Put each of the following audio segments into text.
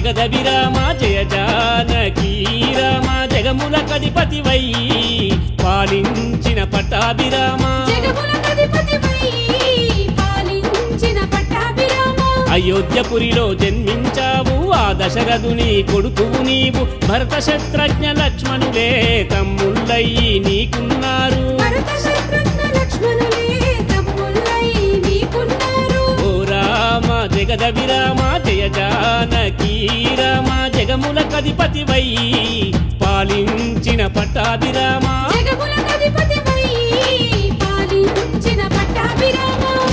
జగదభిరామ జయ జానకీ రామ జగముల కధిపతివై పాలించిన పట్టాభిరామ జగములకధిపతివై పాలించిన పట్టాభిరామ అయోధ్యపురిలో జన్మించావు ఆ దశరథుని కొడుకువు నీవు భరత శత్రుఘ్న లక్ష్మణులే తమ్ముళ్ళయి నీకున్నారు భరత శత్రుఘ్న లక్ష్మణులే తమ్ముళ్ళై నీకున్నారు ఓ రామ జగదభిరామ జయ జానకీ రామ జగముల కధిపతివై పాలించిన పట్టాభిరామ జగములకధిపతివై పాలించిన పట్టాభిరామ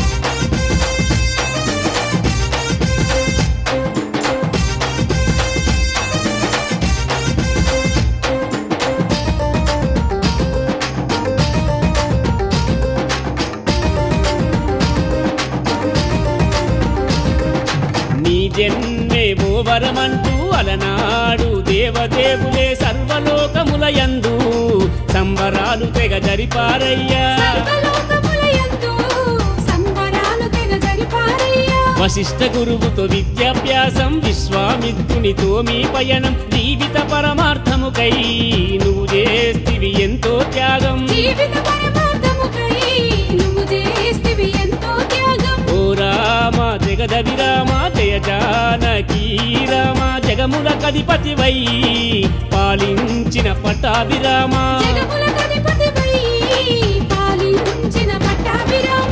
నీ జన్మే ఓవరమంటూ అలనాడు దేవదేవులే సర్వలోకముల యందు సంబరాలు తెగ జరిపారయ్యా సర్వలోకములయందు సంబరాలు తెగ జరిపారయ్యా వశిష్ఠ గురువుతో విద్యాభ్యాసం విశ్వామిత్రునితో మీ పయనం జీవిత పరమార్థముకై నువ్వు చేస్తివి ఎంతో త్యాగం జీవిత పరమార్థముకై నువ్వు చేస్తివి ఎంతో త్యాగం ఓ రామ జగదభిరామ జయ జానకీ రామ జగముల కధిపతివై పాలించిన పట్టాభిరామ జగములకధిపతివై పాలించిన పట్టాభిరామ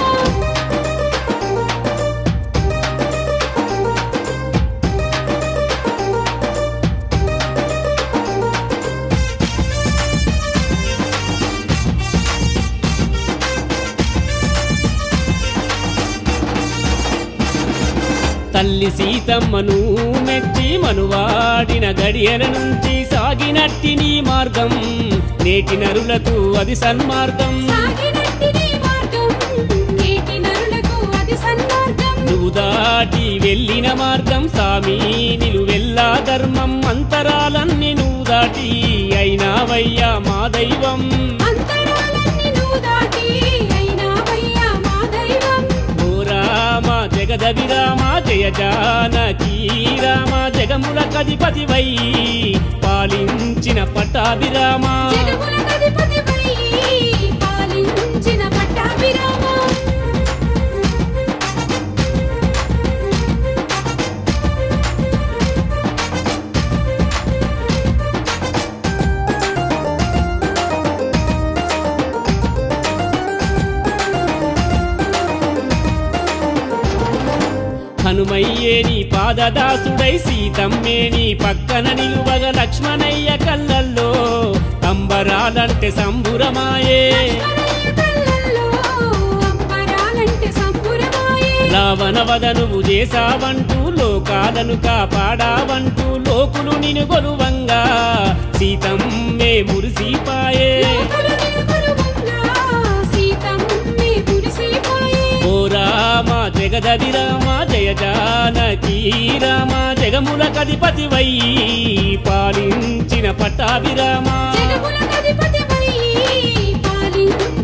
తల్లి సీతమ్మను మెచ్చి మనువాడిన గడియల నుంచి సాగినట్టి నీ మార్గం నేటి నరులకు అది సన్మార్గం సాగినట్టి నీ మార్గం నేటి నరులకు అది సన్మార్గం నువ్వు దాటి వెళ్ళిన మార్గం సామి నిలువెల్లా ధర్మం అంతరాలన్నీ నువ్వు దాటి అయినావయ్యా మా దైవం అంతరాలన్నీ నువ్వు దాటి అయినావయ్యా మా దైవం ఓ రామ జగదభిరామ జయ జానకీ రామ జగముల కధిపతివై పాలించిన పట్టాభిరామ జగములకధిపతివై పాలించిన పట్టాభిరామ హనుమయ్యే నీ పాదదాసుడై సీతమ్మే నీ పక్కన నిలువగ లక్ష్మణయ్య కళ్ళల్లో అంబరాలంటే సంబురమాయే లక్ష్మణయ్య కళ్ళల్లో అంబరాలంటే సంబురమాయే రావణ వదనువు చేసావంటూ లోకాలను కాపాడావంటూ లోకులు నిను గొలువంగా సీతమ్మే మురిసిపాయే లోకులు నిలుకొలువంగా సీతమ్మే మురిసిపోయే ఓ రామ జగదది రామ జయ జానకీ రామ జగముల కధిపతివై పాలించిన పట్టాభిరామ జగములకధిపతివై పాలించిన